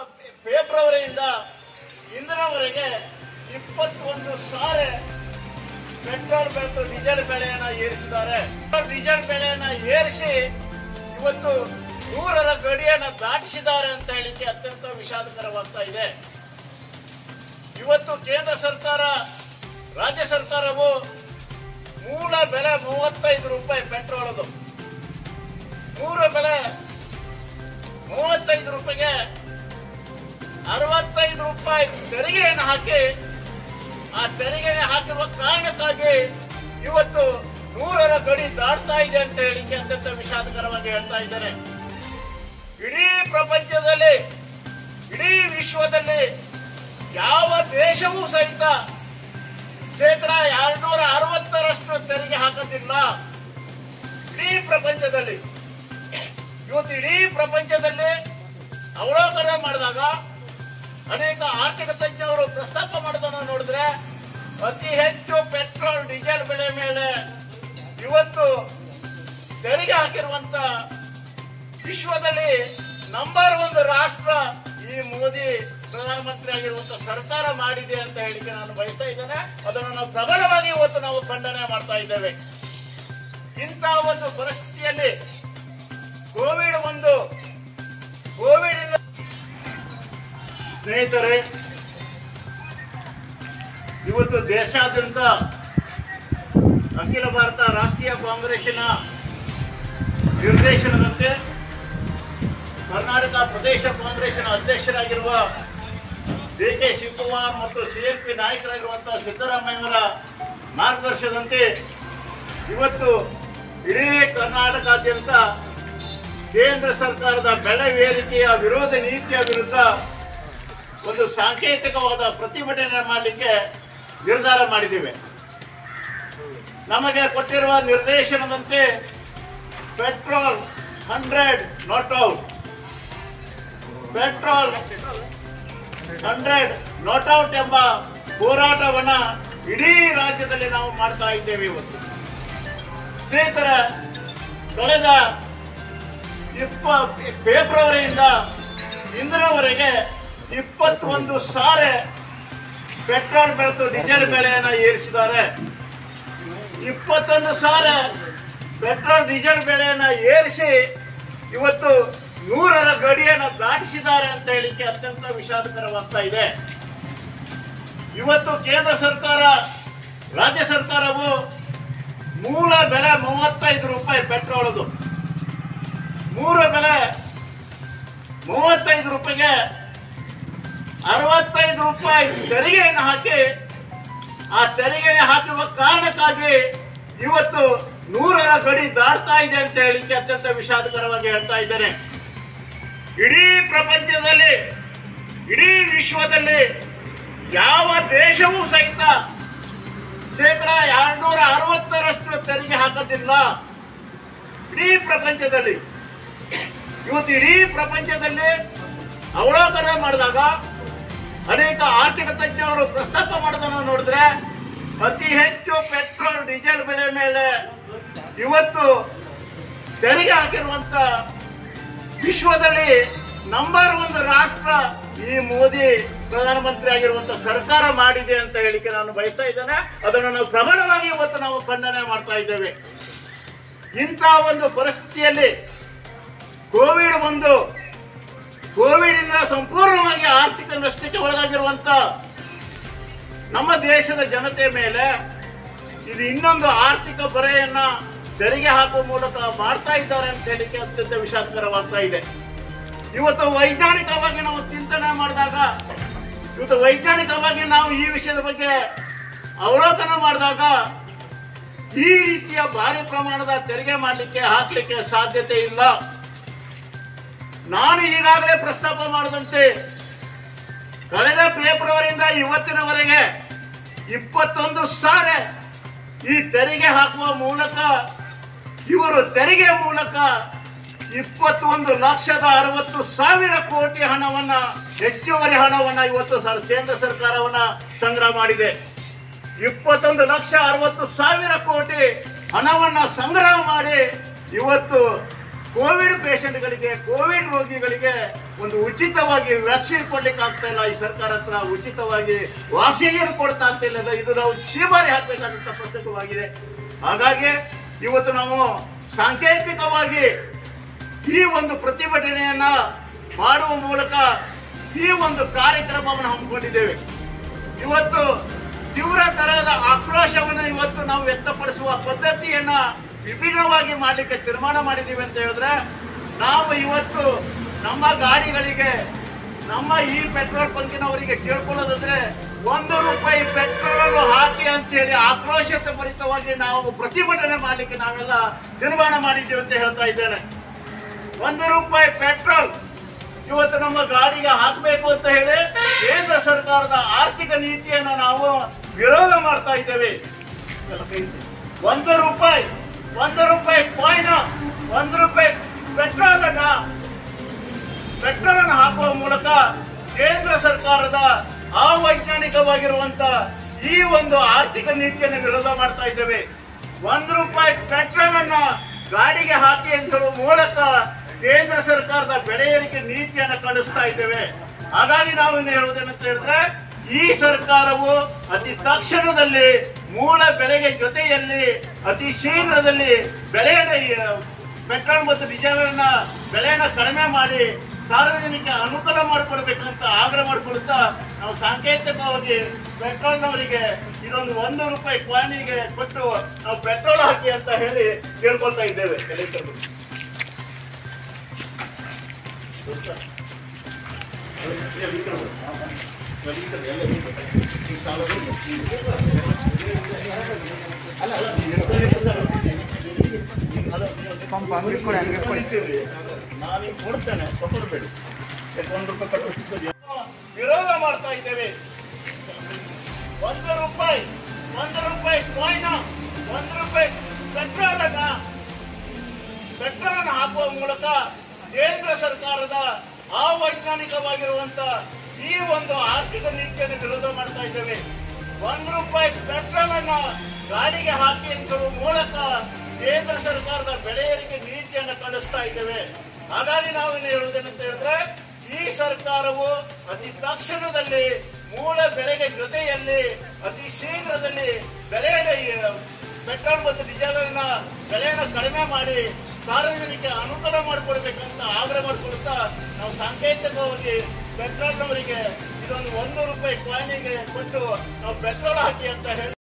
ಫೆಬ್ರವರಿಯಿಂದ ಇಂದಿನವರೆಗೆ ಇಪ್ಪತ್ತೊಂದು ಸಾವಿರ ಪೆಟ್ರೋಲ್ ಬೆಳೆದು ಡೀಸೆಲ್ ಬೆಲೆಯನ್ನ ಏರಿಸಿದ್ದಾರೆ ಡೀಸೆಲ್ ಬೆಲೆಯನ್ನ ಏರಿಸಿ ಇವತ್ತು ನೂರರ ಗಡಿಯನ್ನ ದಾಟಿಸಿದ್ದಾರೆ ಅಂತ ಹೇಳಿಕ್ಕೆ ಅತ್ಯಂತ ವಿಷಾದಕರವಾಗ್ತಾ ಇದೆ ಇವತ್ತು ಕೇಂದ್ರ ಸರ್ಕಾರ ರಾಜ್ಯ ಸರ್ಕಾರವು ಮೂಲ ಬೆಲೆ ಮೂವತ್ತೈದು ರೂಪಾಯಿ ಪೆಟ್ರೋಲ್ ಅದು ಮೂಲ ಬೆಲೆ ಮೂವತ್ತೈದು ರೂಪಾಯಿಗೆ ಅರವತ್ತೈದು ರೂಪಾಯಿ ತೆರಿಗೆಯನ್ನು ಹಾಕಿ ಆ ತೆರಿಗೆ ಹಾಕಿರುವ ಕಾರಣಕ್ಕಾಗಿ ಇವತ್ತು ನೂರರ ಗಡಿ ದಾಟ್ತಾ ಇದೆ ಅಂತ ಹೇಳಿಕೆ ಅತ್ಯಂತ ವಿಷಾದಕರವಾಗಿ ಹೇಳ್ತಾ ಇದ್ದಾರೆ ಇಡೀ ಪ್ರಪಂಚದಲ್ಲಿ ಇಡೀ ವಿಶ್ವದಲ್ಲಿ ಯಾವ ದೇಶವೂ ಸಹಿತ ಶೇಕಡ ಎರಡ್ನೂರ ಅರವತ್ತರಷ್ಟು ತೆರಿಗೆ ಹಾಕೋದಿಲ್ಲ ಇಡೀ ಪ್ರಪಂಚದಲ್ಲಿ ಇವತ್ತು ಇಡೀ ಪ್ರಪಂಚದಲ್ಲಿ ಅವಲೋಕನ ಮಾಡಿದಾಗ ಅನೇಕ ಆರ್ಥಿಕ ತಜ್ಞರು ಪ್ರಸ್ತಾಪ ಮಾಡೋದನ್ನ ನೋಡಿದ್ರೆ ಅತಿ ಹೆಚ್ಚು ಪೆಟ್ರೋಲ್ ಡೀಸೆಲ್ ಬೆಲೆ ಮೇಲೆ ಇವತ್ತು ತೆರಿಗೆ ಹಾಕಿರುವಂತ ವಿಶ್ವದಲ್ಲಿ ನಂಬರ್ ಒಂದು ರಾಷ್ಟ್ರ ಈ ಮೋದಿ ಪ್ರಧಾನಮಂತ್ರಿ ಆಗಿರುವಂತ ಸರ್ಕಾರ ಮಾಡಿದೆ ಅಂತ ಹೇಳಿಕೆ ನಾನು ಬಯಸ್ತಾ ಇದ್ದೇನೆ ಅದನ್ನು ನಾವು ಪ್ರಬಲವಾಗಿ ಇವತ್ತು ನಾವು ಖಂಡನೆ ಮಾಡ್ತಾ ಇದ್ದೇವೆ ಇಂತಹ ಒಂದು ಪರಿಸ್ಥಿತಿಯಲ್ಲಿ ಕೋವಿಡ್ ಒಂದು ಕೋವಿಡ್ ಇಂದ ಸ್ನೇಹಿತರೆ ಇವತ್ತು ದೇಶಾದ್ಯಂತ ಅಖಿಲ ಭಾರತ ರಾಷ್ಟ್ರೀಯ ಕಾಂಗ್ರೆಸ್ಸಿನ ನಿರ್ದೇಶನದಂತೆ ಕರ್ನಾಟಕ ಪ್ರದೇಶ ಕಾಂಗ್ರೆಸ್ಸಿನ ಅಧ್ಯಕ್ಷರಾಗಿರುವ ಡಿ ಕೆ ಶಿವಕುಮಾರ್ ಮತ್ತು ಸಿಎಂಪಿ ನಾಯಕರಾಗಿರುವಂತಹ ಸಿದ್ದರಾಮಯ್ಯವರ ಮಾರ್ಗದರ್ಶನದಂತೆ ಇವತ್ತು ಇಡೀ ಕರ್ನಾಟಕಾದ್ಯಂತ ಕೇಂದ್ರ ಸರ್ಕಾರದ ಬೆಲೆ ಏರಿಕೆಯ ವಿರೋಧ ನೀತಿಯ ವಿರುದ್ಧ ಒಂದು ಸಾಂಕೇತಿಕವಾದ ಪ್ರತಿಭಟನೆ ಮಾಡಲಿಕ್ಕೆ ನಿರ್ಧಾರ ಮಾಡಿದ್ದೇವೆ ನಮಗೆ ಕೊಟ್ಟಿರುವ ನಿರ್ದೇಶನದಂತೆ petrol hundred not out petrol hundred not out ಎಂಬ ಹೋರಾಟವನ್ನ ಇಡೀ ರಾಜ್ಯದಲ್ಲಿ ನಾವು ಮಾಡ್ತಾ ಇದ್ದೇವೆ ಇವತ್ತು ಸ್ನೇಹಿತರ ಕಳೆದ ಇಪ್ಪ ಫೆಬ್ರವರಿಯಿಂದ ಇಂದಿನವರೆಗೆ ಇಪ್ಪತ್ತೊಂದು ಸಾವಿರ ಪೆಟ್ರೋಲ್ ಬೆಳೆದು ಡೀಸೆಲ್ ಬೆಲೆಯನ್ನ ಏರಿಸಿದ್ದಾರೆ ಇಪ್ಪತ್ತೊಂದು ಸಾವಿರ ಪೆಟ್ರೋಲ್ ಡೀಸೆಲ್ ಬೆಲೆಯನ್ನ ಏರಿಸಿ ಇವತ್ತು ನೂರರ ಗಡಿಯನ್ನ ದಾಟಿಸಿದ್ದಾರೆ ಅಂತ ಹೇಳಿಕೆ ಅತ್ಯಂತ ವಿಷಾದಕರವಾಗ್ತಾ ಇದೆ ಇವತ್ತು ಕೇಂದ್ರ ಸರ್ಕಾರ ರಾಜ್ಯ ಸರ್ಕಾರವು ಮೂಲ ಬೆಲೆ ಮೂವತ್ತೈದು ರೂಪಾಯಿ ಪೆಟ್ರೋಲ್ದು ಮೂಲ ಬೆಲೆ ಮೂವತ್ತೈದು ರೂಪಾಯಿಗೆ ಅರವತ್ತೈದು ರೂಪಾಯಿ ತೆರಿಗೆಯನ್ನು ಹಾಕಿ ಆ ತೆರಿಗೆ ಹಾಕಿರುವ ಕಾರಣಕ್ಕಾಗಿ ಇವತ್ತು ನೂರರ ಗಡಿ ದಾಟ್ತಾ ಇದೆ ಅಂತ ಹೇಳಿಕ್ಕೆ ಅತ್ಯಂತ ವಿಷಾದಕರವಾಗಿ ಹೇಳ್ತಾ ಇದ್ದೇನೆ ಇಡೀ ಪ್ರಪಂಚದಲ್ಲಿ ಇಡೀ ವಿಶ್ವದಲ್ಲಿ ಯಾವ ದೇಶವೂ ಸಹಿತ ಶೇಕಡ ಎರಡ್ನೂರ ಅರವತ್ತರಷ್ಟು ತೆರಿಗೆ ಹಾಕೋದಿಲ್ಲ ಇಡೀ ಪ್ರಪಂಚದಲ್ಲಿ ಇವತ್ತು ಇಡೀ ಪ್ರಪಂಚದಲ್ಲಿ ಅವಲೋಕನ ಮಾಡಿದಾಗ ಅನೇಕ ಆರ್ಥಿಕ ತಜ್ಞರು ಪ್ರಸ್ತಾಪ ಮಾಡೋದನ್ನ ನೋಡಿದ್ರೆ ಅತಿ ಹೆಚ್ಚು ಪೆಟ್ರೋಲ್ ಡೀಸೆಲ್ ಬೆಲೆ ಮೇಲೆ ಇವತ್ತು ತೆರಿಗೆ ಹಾಕಿರುವಂತ ವಿಶ್ವದಲ್ಲಿ ನಂಬರ್ ಒಂದು ರಾಷ್ಟ್ರ ಈ ಮೋದಿ ಪ್ರಧಾನಮಂತ್ರಿ ಆಗಿರುವಂತ ಸರ್ಕಾರ ಮಾಡಿದೆ ಅಂತ ಹೇಳಿಕೆ ನಾನು ಬಯಸ್ತಾ ಇದ್ದೇನೆ ಅದನ್ನು ನಾವು ಪ್ರಬಲವಾಗಿ ಇವತ್ತು ನಾವು ಖಂಡನೆ ಮಾಡ್ತಾ ಇದ್ದೇವೆ ಇಂತಹ ಒಂದು ಪರಿಸ್ಥಿತಿಯಲ್ಲಿ ಕೋವಿಡ್ ಒಂದು ಕೋವಿಡ್ ಇಂದ ಸಂಪೂರ್ಣವಾಗಿ ಆರ್ಥಿಕ ನಷ್ಟಕ್ಕೆ ಒಳಗಾಗಿರುವಂತ ನಮ್ಮ ದೇಶದ ಜನತೆ ಮೇಲೆ ಇದು ಇನ್ನೊಂದು ಆರ್ಥಿಕ ಬರೆಯನ್ನ ತೆರಿಗೆ ಹಾಕುವ ಮೂಲಕ ಮಾಡ್ತಾ ಇದ್ದಾರೆ ಅಂತ ಹೇಳಿಕೆ ಅತ್ಯಂತ ವಿಷಾದಕರವಾಗ್ತಾ ಇದೆ ಇವತ್ತು ವೈಜ್ಞಾನಿಕವಾಗಿ ನಾವು ಚಿಂತನೆ ಮಾಡಿದಾಗ ಇವತ್ತು ವೈಜ್ಞಾನಿಕವಾಗಿ ನಾವು ಈ ವಿಷಯದ ಬಗ್ಗೆ ಅವಲೋಕನ ಮಾಡಿದಾಗ ಈ ರೀತಿಯ ಭಾರಿ ಪ್ರಮಾಣದ ತೆರಿಗೆ ಮಾಡಲಿಕ್ಕೆ ಹಾಕ್ಲಿಕ್ಕೆ ಸಾಧ್ಯತೆ ಇಲ್ಲ ನಾನು ಈಗಾಗಲೇ ಪ್ರಸ್ತಾಪ ಮಾಡಿದಂತೆ ಕಳೆದ ಫೆಬ್ರವರಿಯಿಂದ ಇವತ್ತಿನವರೆಗೆ ಇಪ್ಪತ್ತೊಂದು ಸಾವಿರ ಈ ತೆರಿಗೆ ಹಾಕುವ ಮೂಲಕ ಇವರು ತೆರಿಗೆ ಮೂಲಕ ಇಪ್ಪತ್ತೊಂದು ಲಕ್ಷದ ಅರವತ್ತು ಸಾವಿರ ಕೋಟಿ ಹಣವನ್ನ ಹೆಚ್ಚುವರಿ ಹಣವನ್ನ ಇವತ್ತು ಸರ್ ಕೇಂದ್ರ ಸರ್ಕಾರವನ್ನ ಸಂಗ್ರಹ ಮಾಡಿದೆ ಇಪ್ಪತ್ತೊಂದು ಲಕ್ಷ ಅರವತ್ತು ಸಾವಿರ ಕೋಟಿ ಹಣವನ್ನ ಸಂಗ್ರಹ ಮಾಡಿ ಇವತ್ತು ಕೋವಿಡ್ ಪೇಷಂಟ್ಗಳಿಗೆ ಕೋವಿಡ್ ರೋಗಿಗಳಿಗೆ ಒಂದು ಉಚಿತವಾಗಿ ವ್ಯಾಕ್ಸಿನ್ ಕೊಡ್ಲಿಕ್ಕೆ ಆಗ್ತಾ ಇಲ್ಲ ಈ ಸರ್ಕಾರ ಹತ್ರ ಉಚಿತವಾಗಿ ವಾಸಿಯನ್ನು ಕೊಡ್ತಾ ಆಗ್ತಾ ಇಲ್ಲ ಇದು ನಾವು ಚೀಮಾರಿ ಹಾಕಬೇಕಾದಂತ ಪ್ರಸಂಗವಾಗಿದೆ ಹಾಗಾಗಿ ಇವತ್ತು ನಾವು ಸಾಂಕೇತಿಕವಾಗಿ ಈ ಒಂದು ಪ್ರತಿಭಟನೆಯನ್ನ ಮಾಡುವ ಮೂಲಕ ಈ ಒಂದು ಕಾರ್ಯಕ್ರಮವನ್ನು ಹಮ್ಮಿಕೊಂಡಿದ್ದೇವೆ ಇವತ್ತು ತೀವ್ರ ತರಹದ ಆಕ್ರೋಶವನ್ನು ಇವತ್ತು ನಾವು ವ್ಯಕ್ತಪಡಿಸುವ ಪದ್ಧತಿಯನ್ನ ವಿಭಿನ್ನವಾಗಿ ಮಾಡಲಿಕ್ಕೆ ತೀರ್ಮಾನ ಮಾಡಿದ್ದೀವಿ ಅಂತ ಹೇಳಿದ್ರೆ ನಾವು ಇವತ್ತು ನಮ್ಮ ಗಾಡಿಗಳಿಗೆ ನಮ್ಮ ಈ ಪೆಟ್ರೋಲ್ ಬಂಕಿನವರಿಗೆ ಕೇಳ್ಕೊಳ್ಳೋದಂದ್ರೆ ಒಂದು ರೂಪಾಯಿ ಪೆಟ್ರೋಲ್ ಹಾಕಿ ಅಂತ ಹೇಳಿ ಆಕ್ರೋಶತೆ ಭರಿತವಾಗಿ ನಾವು ಪ್ರತಿಭಟನೆ ಮಾಡಲಿಕ್ಕೆ ನಾವೆಲ್ಲ ತೀರ್ಮಾನ ಮಾಡಿದ್ದೀವಿ ಅಂತ ಹೇಳ್ತಾ ಇದ್ದೇನೆ ಒಂದು ರೂಪಾಯಿ ಪೆಟ್ರೋಲ್ ಇವತ್ತು ನಮ್ಮ ಗಾಡಿಗೆ ಹಾಕಬೇಕು ಅಂತ ಹೇಳಿ ಕೇಂದ್ರ ಸರ್ಕಾರದ ಆರ್ಥಿಕ ನೀತಿಯನ್ನು ನಾವು ವಿರೋಧ ಮಾಡ್ತಾ ಇದ್ದೇವೆ ಒಂದು ರೂಪಾಯಿ ಒಂದು ರೂಪಾಯಿ ಕಾಯಿನ್ ಒಂದು ರೂಪಾಯಿ ಪೆಟ್ರೋಲ್ ಅನ್ನ ಪೆಟ್ರೋಲ್ ಅನ್ನು ಹಾಕುವ ಮೂಲಕ ಕೇಂದ್ರ ಸರ್ಕಾರದ ಅವೈಜ್ಞಾನಿಕವಾಗಿರುವಂತ ಈ ಒಂದು ಆರ್ಥಿಕ ನೀತಿಯನ್ನು ವಿರೋಧ ಮಾಡ್ತಾ ಇದ್ದೇವೆ ಒಂದು ರೂಪಾಯಿ ಪೆಟ್ರೋಲ್ ಅನ್ನ ಗಾಡಿಗೆ ಹಾಕಿ ಅಂತ ಹೇಳುವ ಮೂಲಕ ಕೇಂದ್ರ ಸರ್ಕಾರದ ಬೆಲೆ ಏರಿಕೆ ನೀತಿಯನ್ನು ಕಳಿಸ್ತಾ ಇದ್ದೇವೆ ಹಾಗಾಗಿ ನಾವು ಏನು ಹೇಳುವುದೇನಂತ ಹೇಳಿದ್ರೆ ಈ ಸರ್ಕಾರವು ಅತಿ ತಕ್ಷಣದಲ್ಲಿ ಮೂಲ ಬೆಲೆಗೆ ಜೊತೆಯಲ್ಲಿ ಅತಿ ಶೀಘ್ರದಲ್ಲಿ ಬೆಲೆಯನ್ನು ಪೆಟ್ರೋಲ್ ಮತ್ತು ಡೀಸೆಲ್ನ ಬೆಲೆಯನ್ನು ಕಡಿಮೆ ಮಾಡಿ ಸಾರ್ವಜನಿಕ ಅನುಕೂಲ ಮಾಡಿಕೊಡ್ಬೇಕಂತ ಆಗ್ರಹ ಮಾಡಿಕೊಡ್ತಾ ನಾವು ಸಾಂಕೇತಿಕವಾಗಿ ಪೆಟ್ರೋಲ್ನವರಿಗೆ ಇದೊಂದು ಒಂದು ರೂಪಾಯಿ ಕ್ವಾನಿಗೆ ಕೊಟ್ಟು ನಾವು ಪೆಟ್ರೋಲ್ ಹಾಕಿ ಅಂತ ಹೇಳಿ ಕೇಳ್ಕೊಳ್ತಾ ಇದ್ದೇವೆ ಎಲೆಕ್ಟರ್ ಪಂಪ್ ಅಂಗಡಿ ಕೊಡಿ ಹಂಗೆ ಕೊಡಿ ನಾನೀಗ ಕೊಡ್ತೇನೆ ತಗೊಳ್ಬೇಡಿ ಒಂದು ರೂಪಾಯಿ ಕಟ್ಟುವಷ್ಟು ವಿರೋಧ ಮಾಡ್ತಾ ಇದ್ದೇವೆ ಒಂದು ರೂಪಾಯಿ ಒಂದು ರೂಪಾಯಿ ಕಾಯಿನ್ ಒಂದು ರೂಪಾಯಿ ಪೆಟ್ರೋಲ್ ಅನ್ನ ಪೆಟ್ರೋಲ್ ಅನ್ನು ಹಾಕುವ ಮೂಲಕ ಕೇಂದ್ರ ಸರ್ಕಾರದ ಅವೈಜ್ಞಾನಿಕವಾಗಿರುವಂತ ಈ ಒಂದು ಆರ್ಥಿಕ ನೀತಿಯನ್ನು ವಿರೋಧ ಮಾಡ್ತಾ ಇದ್ದೇವೆ ಒಂದು ರೂಪಾಯಿ ಪೆಟ್ರೋಲ್ ಅನ್ನ ಗಾಡಿಗೆ ಹಾಕಿ ಅಂತ ಹೇಳುವ ಮೂಲಕ ಕೇಂದ್ರ ಸರ್ಕಾರದ ಬೆಲೆ ಏರಿಕೆ ನೀತಿಯನ್ನು ಕಳಿಸ್ತಾ ಇದ್ದೇವೆ ಹಾಗಾಗಿ ನಾವು ಏನು ಹೇಳುವುದೇನಂತ ಹೇಳಿದ್ರೆ ಈ ಸರ್ಕಾರವು ಅತಿ ತಕ್ಷಣದಲ್ಲಿ ಮೂಲ ಬೆಲೆಗೆ ಜೊತೆಯಲ್ಲಿ ಅತಿ ಶೀಘ್ರದಲ್ಲಿ ಬೆಲೆಯನ್ನು ಪೆಟ್ರೋಲ್ ಮತ್ತು ಡೀಸೆಲ್ನ ಬೆಲೆಯನ್ನು ಕಡಿಮೆ ಮಾಡಿ ಸಾರ್ವಜನಿಕ ಅನುಕೂಲ ಮಾಡಿಕೊಡ್ಬೇಕಂತ ಆಗ್ರಹ ಮಾಡಿಕೊಡ್ತಾ ನಾವು ಸಾಂಕೇತಿಕವಾಗಿ ಪೆಟ್ರೋಲ್ನವರಿಗೆ ಇದೊಂದು ಒಂದು ರೂಪಾಯಿ ಕಾಯಿನಿಗೆ ಕೊಟ್ಟು ನಾವು ಪೆಟ್ರೋಲ್ ಹಾಕಿ ಅಂತ ಹೇಳಿ